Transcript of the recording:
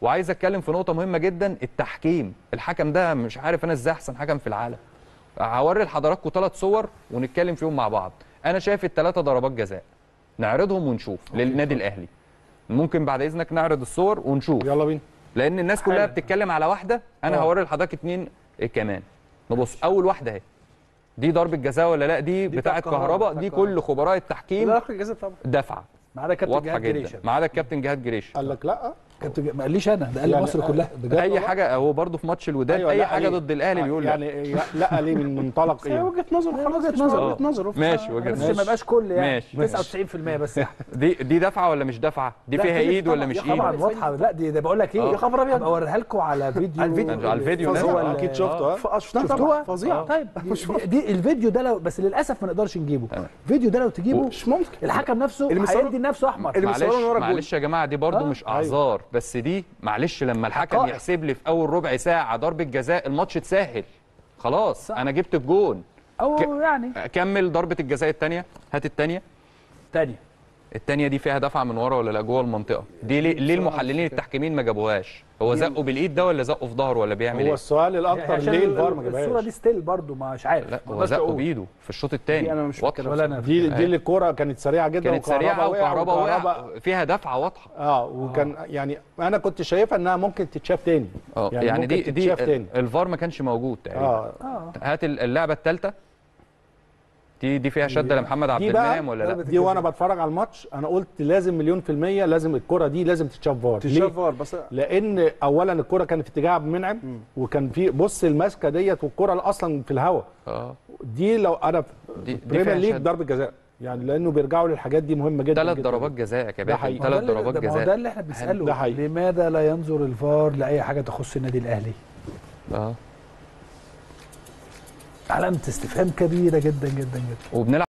وعايز اتكلم في نقطه مهمه جدا التحكيم الحكم ده مش عارف انا ازاي احسن حكم في العالم هوري لحضراتكم ثلاث صور ونتكلم فيهم مع بعض انا شايف الثلاثه ضربات جزاء نعرضهم ونشوف للنادي الاهلي ممكن بعد اذنك نعرض الصور ونشوف يلا بينا لان الناس كلها حالا. بتتكلم على واحده انا آه. هوري لحضرتك اتنين كمان نبص اول واحده اهي دي ضربه جزاء ولا لا دي, دي بتاعه بتاعت كهرباء كهربا، دي بتاعت كل خبراء التحكيم لا ركله جزاء طبعا دفعه ما عدا كابتن واضحه جهاد جدا جريشه ما عدا الكابتن جهاد جريش قال لك لا كابتن جهاد- ما قاليش انا ده قال لي يعني مصر كلها بجد اي والله. حاجه هو برضه في ماتش الوداد أيوة، اي لا حاجه ليه؟ ضد الاهلي آه، بيقول لا يعني لا ليه من منطلق هي ايه وجهه نظر خلاص وجهة مش نظر. وجهه نظر ماشي وجهه بس نظر ما يبقاش كل يعني ماشي. 99% بس يعني دي دي دفعه ولا مش دفعه دي لا، فيها فينش ايد ولا طبعاً. مش يا طبعا ايد واضحه لا دي ده بقول لك ايه آه. يا خبر ابيض هبقى اوريها لكم على فيديو على الفيديو. على الفيديو فظيع، نازل. اكيد شفته ها ف- شفتها شفتوها طبعا فظيعه طيب دي, دي الفيديو ده لو بس للاسف ما نقدرش نجيبه الفيديو ده لو تجيبه مش ممكن الحكم نفسه اللي مصور- هيدي نفسه احمر اللي معلش مصورها من ورا الجول. معلش يا جماعه دي برضه آه. مش اعذار بس دي معلش لما الحكم حقائق. يحسب لي في اول ربع ساعه ضربه جزاء الماتش اتسهل خلاص انا جبت الجون او ك- يعني كمل ضربه الجزاء الثانيه هات الثانيه تانية الثانيه دي فيها دفعه من ورا ولا لا جوه المنطقه دي ليه, ليه المحللين التحكيمين ما جابوهاش هو زقه بالايد ده ولا زقه في ظهره ولا بيعمل هو ايه السؤال الاكتر عشان ليه ال- الفار ما الصوره جابهاش دي ستيل برضو مش عارف لا ما هو أقدرش زقه أقول. بايده في الشوط الثاني دي أنا مش واضحه فاكرها دي دي اللي الكوره كانت سريعه جدا كانت وكهربا سريعه وقع وكهرباء وكهربا- وقع فيها دفعه واضحه اه وكان يعني انا كنت شايفها انها ممكن تتشاف تاني اه يعني, ممكن دي دي تتشاف تاني الفار ما كانش موجود تقريبا اه اه هات اللعبه الثالثه دي دي فيها شده لمحمد عبد دي بقى المنعم ولا لا دي وانا بتفرج على الماتش انا قلت لازم مليون في المية لازم الكرة دي لازم تتشاف فار ليه؟ تشاف فار بس لان اولا الكرة كانت في اتجاه عبد المنعم وكان في بص الماسكه ديت والكرة اصلا في الهواء اه دي لو انا في دي- دي بريمير فيها ليج شد. ضربه جزاء يعني لانه بيرجعوا للحاجات دي مهمه جدا ثلاث جداً. ضربات جزاء يا كابتن حقيقي. ما هو ثلاث ده اللي- ضربات ده- ما هو ده جزاء اللي احنا بنساله ده حقيقي. لماذا لا ينظر الفار لاي حاجه تخص النادي الاهلي اه علامه استفهام كبيره جدا جدا جدا وبنلعب